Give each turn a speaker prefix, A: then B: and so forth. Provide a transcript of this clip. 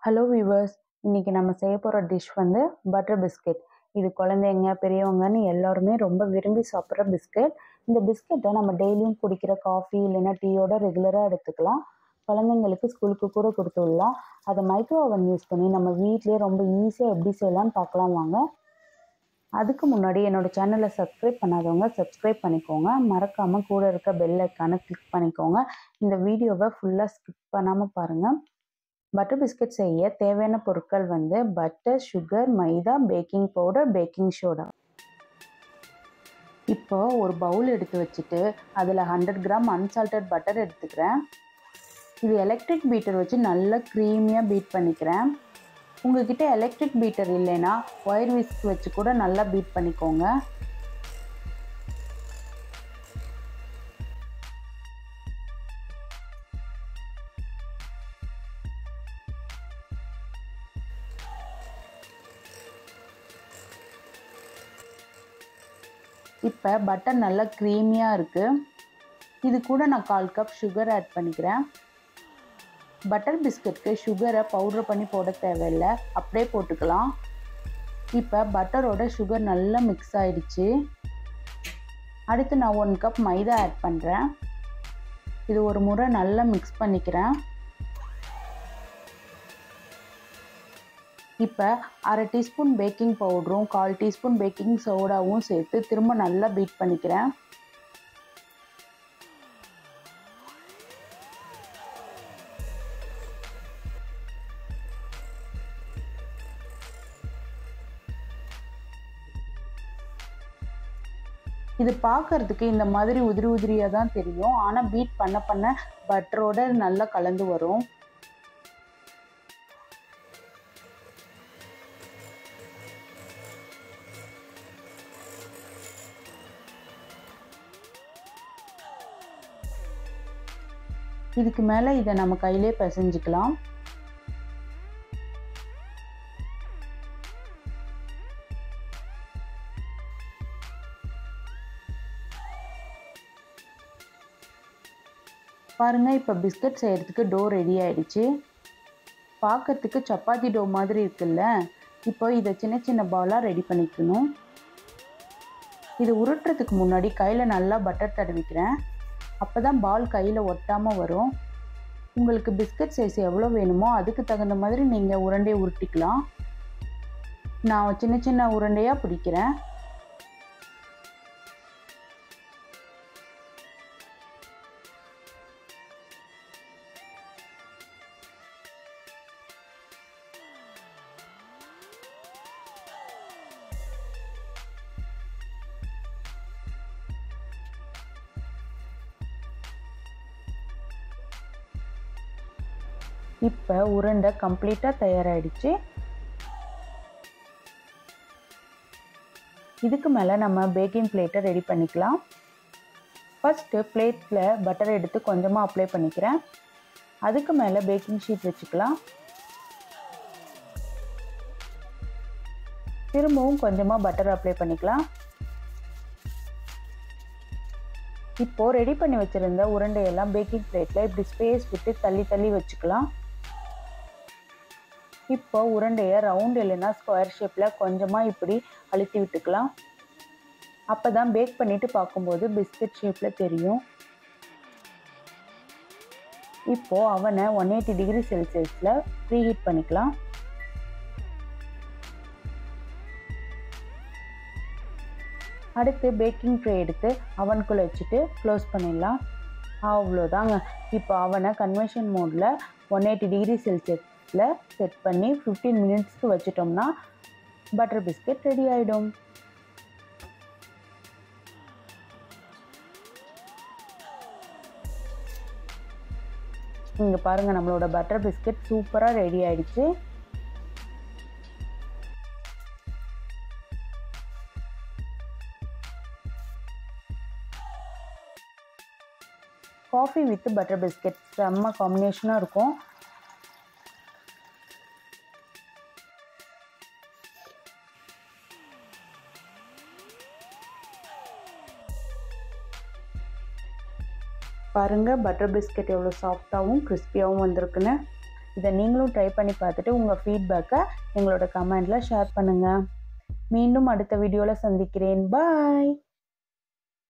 A: hello viewers இன்னைக்கு நம்ம செய்ய போகிற டிஷ் வந்து பட்டர் பிஸ்கெட் இது குழந்தைங்க பெரியவங்கன்னு எல்லாருமே ரொம்ப விரும்பி சாப்பிட்ற பிஸ்கெட் இந்த பிஸ்கெட்டை நம்ம டெய்லியும் குடிக்கிற காஃபி இல்லைன்னா டீயோட ரெகுலராக எடுத்துக்கலாம் குழந்தைங்களுக்கு ஸ்கூலுக்கு கூட கொடுத்து விடலாம் அதை மைக்ரோ ஓவன் யூஸ் பண்ணி நம்ம வீட்லேயே ரொம்ப ஈஸியாக எப்படி செய்யலாம்னு பார்க்கலாம் வாங்க அதுக்கு முன்னாடி என்னோட சேனலை சப்ஸ்கிரைப் பண்ணாதவங்க சப்ஸ்கிரைப் பண்ணிக்கோங்க மறக்காமல் கூட இருக்க பெல் ஐக்கானை கிளிக் பண்ணிக்கோங்க இந்த வீடியோவை ஃபுல்லாக ஸ்கிப் பண்ணாமல் பாருங்கள் பட்டர் பிஸ்கட் செய்ய தேவையான பொருட்கள் வந்து butter sugar maida baking powder baking soda இப்போ ஒரு பவுல் எடுத்து வச்சுட்டு அதில் ஹண்ட்ரட் கிராம் அன்சால்டட் பட்டர் எடுத்துக்கிறேன் இது எலக்ட்ரிக் பீட்டர் வச்சு நல்லா க்ரீமியாக பீட் பண்ணிக்கிறேன் உங்ககிட்ட எலக்ட்ரிக் பீட்டர் இல்லைன்னா ஒயர் விஸ்க் வச்சு கூட நல்லா பீட் பண்ணிக்கோங்க இப்போ பட்டர் நல்லா க்ரீமியாக இருக்குது இது கூட நான் கால் கப் சுகர் ஆட் பண்ணிக்கிறேன் பட்டர் பிஸ்கட்க்கு சுகரை பவுடர் பண்ணி போட தேவையில்லை அப்படியே போட்டுக்கலாம் இப்போ பட்டரோட சுகர் நல்லா மிக்ஸ் ஆயிடுச்சு அடுத்து நான் ஒன் கப் மைதா ஆட் பண்ணுறேன் இது ஒரு முறை நல்லா மிக்ஸ் பண்ணிக்கிறேன் இப்போ அரை டீஸ்பூன் பேக்கிங் பவுடரும் கால் டீஸ்பூன் பேக்கிங் சோடாவும் சேர்த்து திரும்ப நல்லா பீட் பண்ணிக்கிறேன் இது பார்க்கறதுக்கு இந்த மாதிரி உதிரி உதிரியாக தான் தெரியும் ஆனால் பீட் பண்ண பண்ண பட்டரோட நல்லா கலந்து வரும் இதுக்கு மேலே இதை நம்ம கையிலே பிசைஞ்சிக்கலாம் பாருங்கள் இப்போ பிஸ்கட் செய்கிறதுக்கு டோ ரெடி ஆயிடுச்சு பார்க்கறதுக்கு சப்பாத்தி டோ மாதிரி இருக்குல்ல இப்போ இதை சின்ன சின்ன பாலாக ரெடி பண்ணிக்கணும் இது உருட்டுறதுக்கு முன்னாடி கையில் நல்லா பட்டர் தடவிக்கிறேன் அப்போ தான் பால் கையில் ஒட்டாமல் வரும் உங்களுக்கு பிஸ்கட் சைஸ் எவ்வளோ வேணுமோ அதுக்கு தகுந்த மாதிரி நீங்கள் உருண்டையை உருட்டிக்கலாம் நான் சின்ன சின்ன உருண்டையாக பிடிக்கிறேன் இப்போ உருண்டை கம்ப்ளீட்டாக தயாராகிடுச்சு இதுக்கு மேலே நம்ம பேக்கிங் பிளேட்டை ரெடி பண்ணிக்கலாம் ஃபஸ்ட்டு பிளேட்டில் பட்டர் எடுத்து கொஞ்சமாக அப்ளை பண்ணிக்கிறேன் அதுக்கு மேலே பேக்கிங் ஷீட் வச்சுக்கலாம் திரும்பவும் கொஞ்சமாக பட்டர் அப்ளை பண்ணிக்கலாம் இப்போது ரெடி பண்ணி வச்சுருந்த உருண்டையெல்லாம் பேக்கிங் பிளேட்டில் இப்படி ஸ்பேஸ் விட்டு தள்ளி தள்ளி வச்சுக்கலாம் இப்போ உருண்டையை ரவுண்ட் இல்லைன்னா ஸ்கொயர் ஷேப்பில் கொஞ்சமாக இப்படி அழுத்தி விட்டுக்கலாம் அப்போ தான் பேக் பண்ணிவிட்டு பார்க்கும்போது பிஸ்கட் ஷேப்பில் தெரியும் இப்போது அவனை ஒன் எயிட்டி டிகிரி செல்சியஸில் ப்ரீ ஹீட் பண்ணிக்கலாம் அடுத்து பேக்கிங் ட்ரே எடுத்து அவனுக்குள்ளே வச்சுட்டு க்ளோஸ் பண்ணிடலாம் அவ்வளோதாங்க இப்போ அவனை கன்வென்ஷன் மோடில் ஒன் எயிட்டி டிகிரி செல்சியஸில் செட் பண்ணி ஃபிஃப்டீன் மினிட்ஸ்க்கு வச்சிட்டோம்னா பட்டர் பிஸ்கெட் ரெடி ஆகிடும் இங்கே பாருங்கள் நம்மளோட பட்டர் பிஸ்கெட் சூப்பராக ரெடி ஆயிடுச்சு காஃபி வித் பட்டர் பிஸ்கெட் செம்ம காம்பினேஷனாக இருக்கும் பாருங்கள் பட்டர் பிஸ்கெட் எவ்வளோ சாஃப்டாகவும் கிறிஸ்பியாகவும் வந்திருக்குன்னு இதை நீங்களும் ட்ரை பண்ணி பார்த்துட்டு உங்கள் ஃபீட்பேக்கை எங்களோட கமெண்டில் ஷேர் பண்ணுங்கள் மீண்டும் அடுத்த வீடியோவில் சந்திக்கிறேன் பாய்